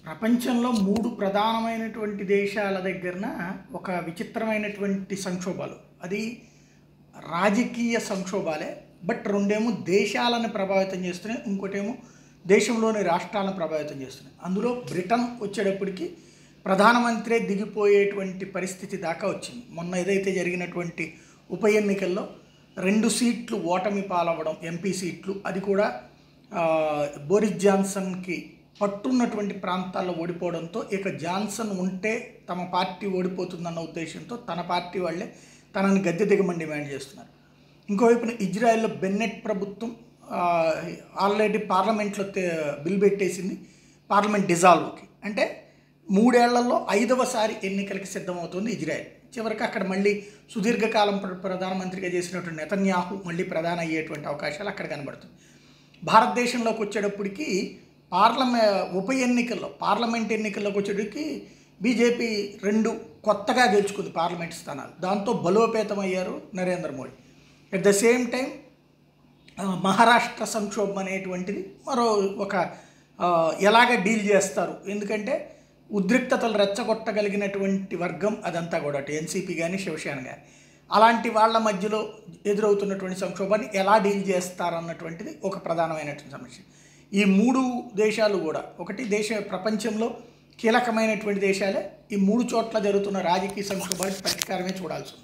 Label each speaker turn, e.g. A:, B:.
A: ప్రపంచంలో మూడు ప్రధానమైనటువంటి దేశాల దగ్గరన ఒక విచిత్రమైనటువంటి సంక్షోభాలు అది రాజకీయ సంక్షోభాలే బట్ రెండేమో దేశాలను ప్రభావితం చేస్తున్నాయి ఇంకోటేమో దేశంలోని రాష్ట్రాలను ప్రభావితం చేస్తున్నాయి అందులో బ్రిటన్ వచ్చేటప్పటికి ప్రధానమంత్రే దిగిపోయేటువంటి పరిస్థితి దాకా వచ్చింది మొన్న ఏదైతే జరిగినటువంటి ఉప ఎన్నికల్లో రెండు సీట్లు ఓటమి పాలవ్వడం ఎంపీ సీట్లు అది కూడా ఆ, బోరిస్ జాన్సన్కి పట్టున్నటువంటి ప్రాంతాల్లో ఓడిపోవడంతో ఇక జాన్సన్ ఉంటే తమ పార్టీ ఓడిపోతుందన్న ఉద్దేశంతో తన పార్టీ వాళ్ళే తనని గద్దె దిగమని డిమాండ్ చేస్తున్నారు ఇంకోవైపున ఇజ్రాయెల్లో బెన్నెట్ ప్రభుత్వం ఆ, ఆల్రెడీ పార్లమెంట్లో తే- బిల్ పెట్టేసింది పార్లమెంట్ డిజాల్వ్కి అంటే మూడేళ్లలో ఐదవసారి ఎన్నికలకి సిద్ధమవుతుంది ఇజ్రాయెల్ చివరికి అక్కడ మళ్ళీ సుదీర్ఘకాలం ప్ర- ప్రధానమంత్రిగా చేసినటువంటి నెతన్యాహు మళ్ళీ ప్రధాని అయ్యేటువంటి అవకాశాలు అక్కడ కనబడుతుంది భారతదేశంలోకి వచ్చేటప్పటికి పార్లమె ఉప ఎన్నికల్లో పార్లమెంట్ ఎన్నికల్లోకి వచ్చేటప్పటికి బీజేపీ రెండు కొత్తగా గెలుచుకుంది పార్లమెంట్ స్థానాలు దాంతో బలోపేతం అయ్యారు Narendra Modi at the same time ఆ, మహారాష్ట్ర సంక్షోభం అనేటువంటిది మరో ఒక ఆ, ఎలాగ డీల్ చేస్తారు ఎందుకంటే ఉద్రిక్తతలు రెచ్చగొట్టగలిగినటువంటి వర్గం అదంతా కూడా అటు ఎన్సీపీ కానీ శివసేన కానీ అలాంటి వాళ్ళ మధ్యలో ఎదురవుతున్నటువంటి సంక్షోభాన్ని ఎలా డీల్ చేస్తారన్నటువంటిది ఒక ప్రధానమైనటువంటి సమస్య ఈ మూడు దేశాలు కూడా ఒకటి దేశ ప్రపంచంలో కీలకమైనటువంటి దేశాలే ఈ మూడు చోట్ల జరుగుతున్న రాజకీయ సంక్షోభానికి పరిష్కారమే చూడాల్సి ఉంది